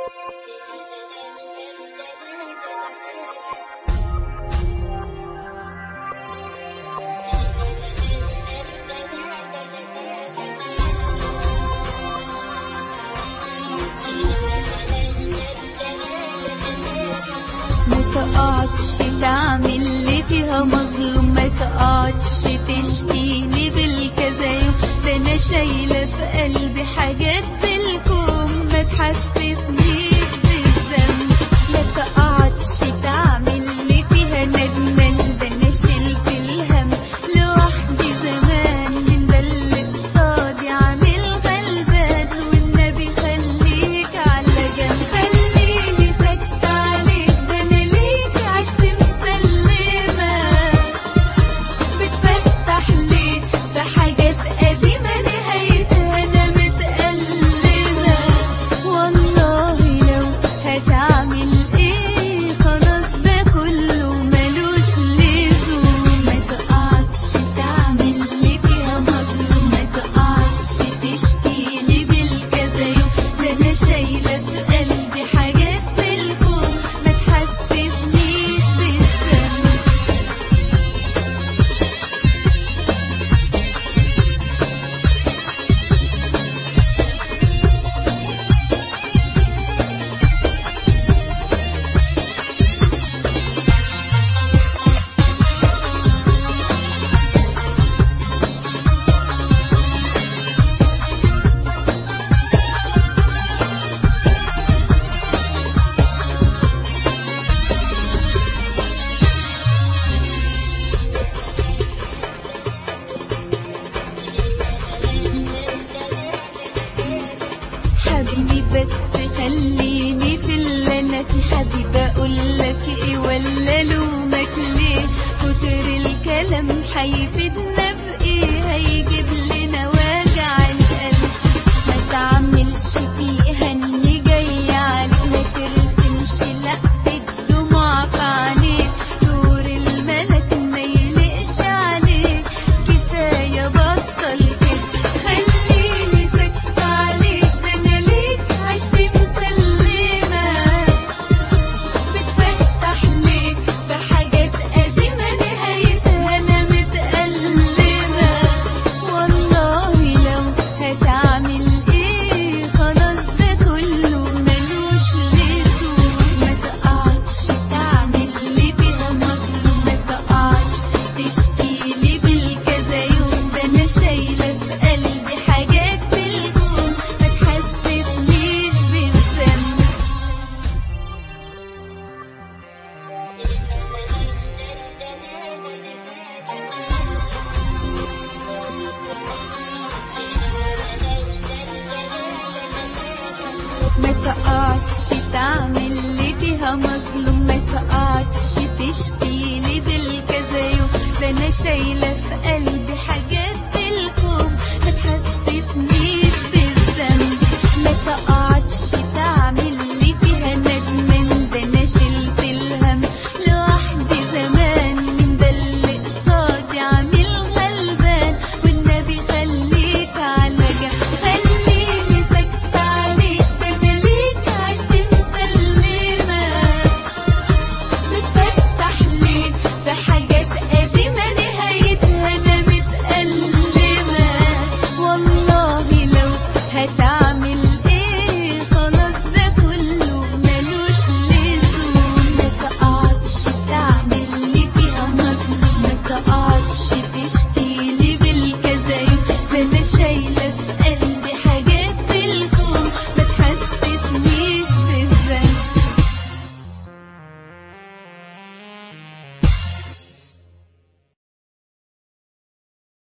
ما تقعدش تعمل لي فيها مظلوم ما تقعدش تشكي لي بالكذا يوم ده انا شايله في قلبي حاجات بالكوم ما تحسسنيش بالذنب لا تقعدش تعمل لي فيها ندمان ده انا شلت الهم لوحدي زمان من ده اللي قصادي عامل غلبان والنبي خليك على جنب خليني ساكتة عليك ده انا ليك عشت مسلمة بتفتح ليه في حاجات قديمة نهايتها أنا متألمة والله لو هتعمل إيه خلاص ده كله ملوش لزوم ما تقعدش تعمل لي فيها مظلوم ما تقعدش تشكي لي بالكذا يوم ده أنا شايلة في قلبي حاجات في الكون ما تحسسنيش بالذنب حبيبي بس خليني في اللي انا في حبيبي اقول لك ايه ولا لومك ليه كتر الكلام هيفيدنا بايه هيجيب لنا وجع القلب ما تعملش فيها اني جاي عليك ما ترسمش لا الدموع في عينيك دور الملك ما يلقش عليك كفايه بطل كده خليني ساكتة عليك ده انا ليك عشت مسلمة بتفتح ليك بحاجات قديمة نهايتها أنا متألمة والله لو هتعمل إيه خلاص ده كله ملوش لزوم ما تقعدش تعمل لي بيها مظلوم ما تقعدش تشكي لي بالكذا يوم ده أنا شايلة في قلبي حاجات في الكون ما تحسسنيش بالذنب ما تقعدش تعمل لي فيها مظلوم ما تقعدش تشكي لي بالكذا يوم ده انا شايله في قلبي